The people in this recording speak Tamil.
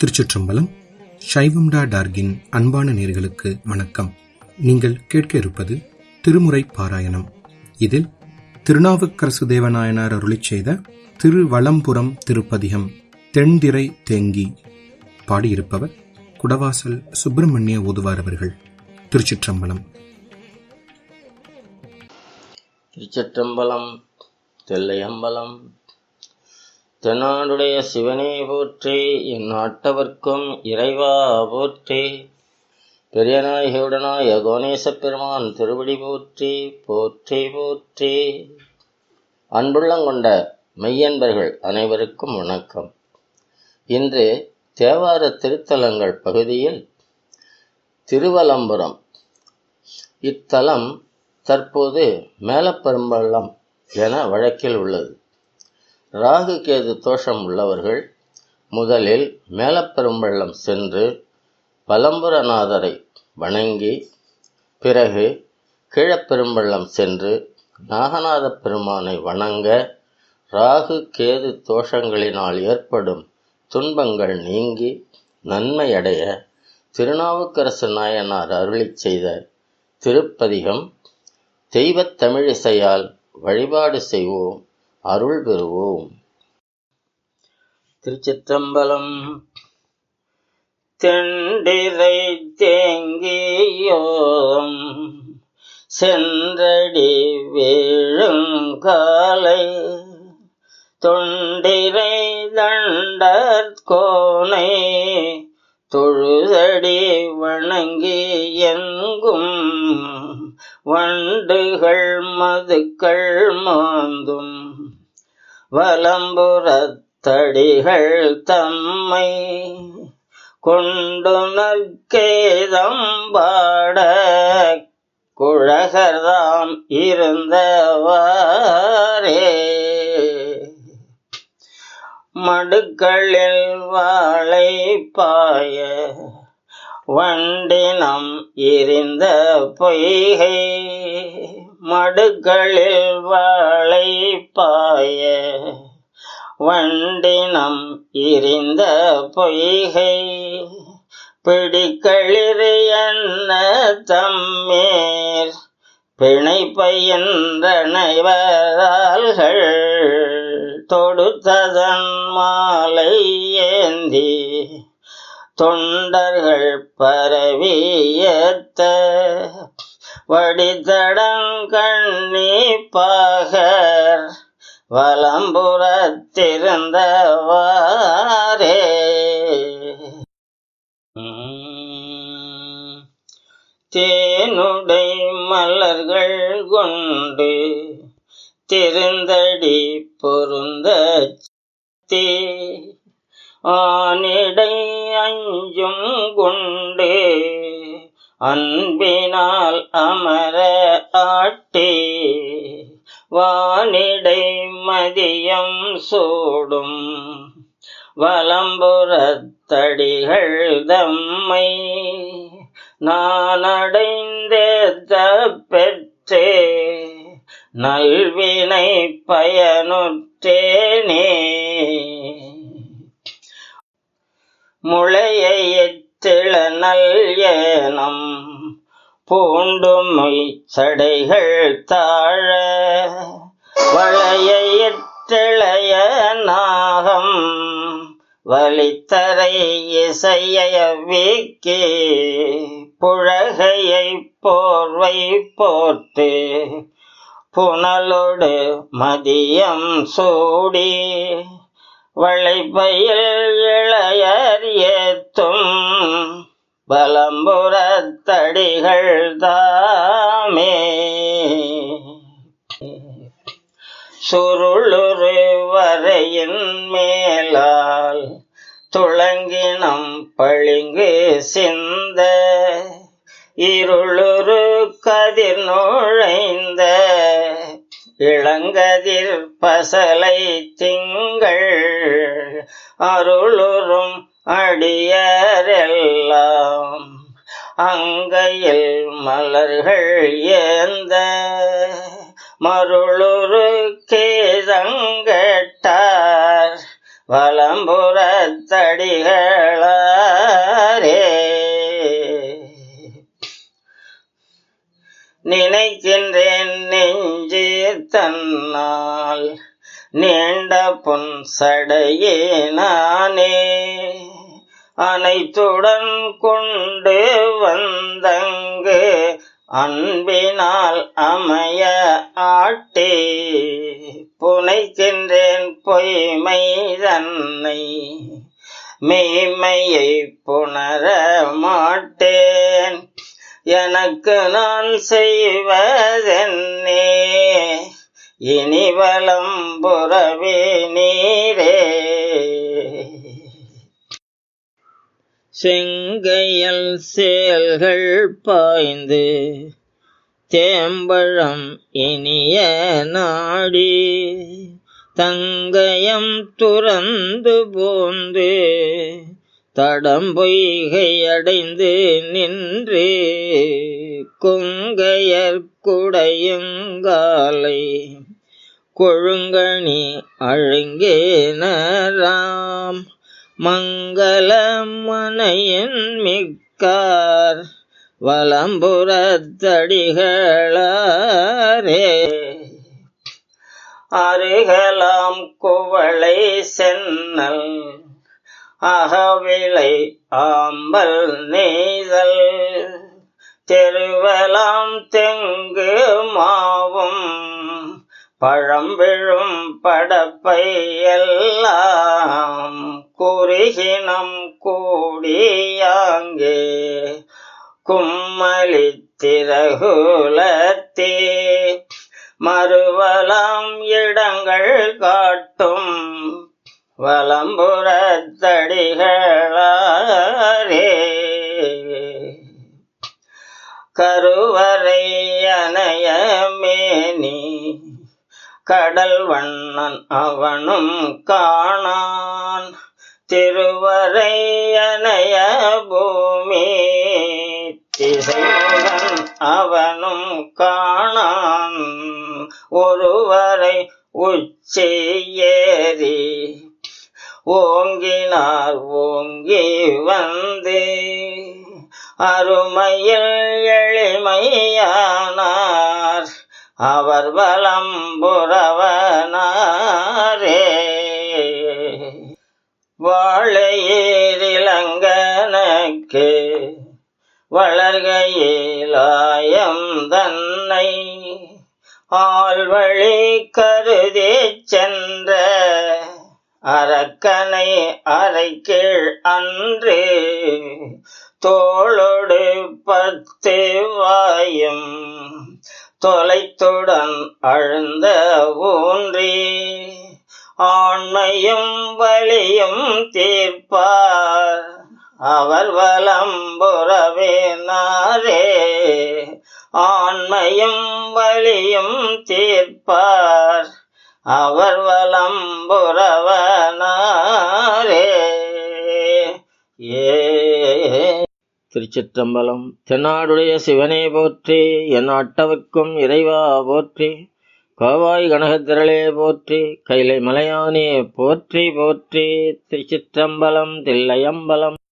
திருச்சிற்றம்பலம் சைவம்டா டார்கின் அன்பான நேர்களுக்கு வணக்கம் நீங்கள் கேட்க இருப்பது திருமுறை பாராயணம் இதில் திருநாவுக்கரசு தேவநாயனார் அருளிச் செய்த திருவளம்புரம் திருப்பதிகம் தென்திரை தேங்கி பாடியிருப்பவர் குடவாசல் சுப்பிரமணிய ஓதுவார் அவர்கள் திருச்சிற்றம்பலம் திருச்சிற்றம்பலம் தில்லையம்பலம் தென்னாடுடைய சிவனே போற்றி என் நாட்டவர்க்கும் இறைவா போற்றி பெரியநாயகியுடனாய கோணேசப் பெருமான் திருவடி போற்றி போற்றி போற்றி அன்புள்ளங்கொண்ட மெய்யன்பர்கள் அனைவருக்கும் வணக்கம் இன்று தேவார திருத்தலங்கள் பகுதியில் திருவலம்புரம் இத்தலம் தற்போது மேலப்பெரும்பள்ளம் என வழக்கில் உள்ளது ராகு கேது தோஷம் உள்ளவர்கள் முதலில் மேலப்பெரும்பள்ளம் சென்று பலம்புரநாதரை வணங்கி பிறகு கீழப்பெரும்பள்ளம் சென்று நாகநாத பெருமானை வணங்க ராகு கேது தோஷங்களினால் ஏற்படும் துன்பங்கள் நீங்கி நன்மையடைய திருநாவுக்கரசு நாயனார் அருளிச் செய்த திருப்பதிகம் தெய்வத் தமிழிசையால் வழிபாடு செய்வோம் அருள் பெறுவோம் திருச்சிற்றம்பலம் தெண்டிரை தேங்கியோம் சென்றடி வீழுங்காலை தொண்டிரை தண்டற்கோனை தொழுதடி வணங்கி எங்கும் வண்டுகள் மதுக்கள் மாந்தும் வலம்புறத்தடிகள் தம்மை கொண்டு நற்கேதம் பாட குழகர்தாம் இருந்தவாரே மடுக்களில் வாழை பாய வண்டினம் எரிந்த பொய்கை மடுக்களில் வாழை பாய வண்டினம் எரிந்த பொய்கை பிடிக்களிறு என்ன தம்மேர் பிணை பயின்றனைவரால்கள் தொடுத்ததன் மாலை ஏந்தி தொண்டர்கள் பரவியத்த வடிதடங்கண்ணி பாகர் வலம்புறத்திருந்தவாரே தேனுடை மலர்கள் கொண்டு திருந்தடி பொருந்த தே ஆனிடை அஞ்சும் கொண்டு அன்பினால் அமர ஆட்டி வானிடை மதியம் சூடும் வலம்புறத்தடிகள் தம்மை நான் அடைந்தேத்த பெற்றே நல்வினை பயனுற்றேனே முளையையற்றிள நல் ஏனம் பூண்டுமை சடைகள் தாழ வளையையற்றிளைய நாகம் வலித்தரை இசைய வீக்கே புழகையை போர்வை போட்டு புனலோடு மதியம் சூடி வளைப்பையில் இளையர் ஏத்தும் பலம்புறத்தடிகள் தாமே சுருளுரு வரையின் மேலால் துளங்கினம் பளிங்கு சிந்த இருளுரு கதிர் நுழைந்த இளங்கதிர் பசலை திங்கள் அருளுறும் அடியரெல்லாம் அங்கையில் மலர்கள் ஏந்த மருளுரு கேதங்கட்டார் வலம்புறத்தடிகளாலே தன்னால் நீண்ட பொன் சடையே நானே அனைத்துடன் கொண்டு வந்தங்கு அன்பினால் அமைய ஆட்டே புனைக்கின்றேன் பொய்மை தன்னை மெய்மையை புணர மாட்டேன் எனக்கு நான் செய்வதென்னே இனி வலம் புறவே நீரே செங்கையல் செயல்கள் பாய்ந்து தேம்பழம் இனிய நாடி தங்கயம் துறந்து போந்து தடம் பொய்கை அடைந்து நின்று கொங்கையர் குடையுங்காலை கொழுங்கணி அழுங்கேனராம் மங்கள மனையின் மிக்கார் வலம்புறத்தடிகளே அருகலாம் குவளை சென்னல் அகவிளை ஆம்பல் நெய்தல் தெருவலாம் தெங்கு மாவும் பழம்பிழும் படப்பை எல்லாம் குறுகினம் கூடியாங்கே கும்மலி திரகுலத்தே மறுவலாம் இடங்கள் காட்டும் வலம்புறத்தடிகளே கருவறை அணைய மேனி கடல் வண்ணன் அவனும் காணான் திருவரை அணைய பூமி திசைமுகன் அவனும் காணான் ஒருவரை உச்சி ஏறி ஓங்கினார் ஓங்கி வந்து அருமையில் எளிமையானார் அவர் வலம் புறவனாரே வாழையேரிலங்கனக்கு வளர்கையிலாயம் தன்னை ஆள்வழி கருதி சென்ற அரக்கனை அரைக்கீழ் அன்று தோளொடு பத்து வாயும் தொலைத்துடன் அழுந்த ஊன்றி ஆண்மையும் வலியும் தீர்ப்பார் அவர் வலம்புறவே நாரே ஆண்மையும் வலியும் தீர்ப்பார் அவர் வலம்புறவனாரே ஏ திருச்சிற்றம்பலம் தென்னாடுடைய சிவனே போற்றி என் அட்டவர்க்கும் இறைவா போற்றி கோவாய் கனகத்திரளே போற்றி கைலை மலையானே போற்றி போற்றி திருச்சிற்றம்பலம் தில்லையம்பலம்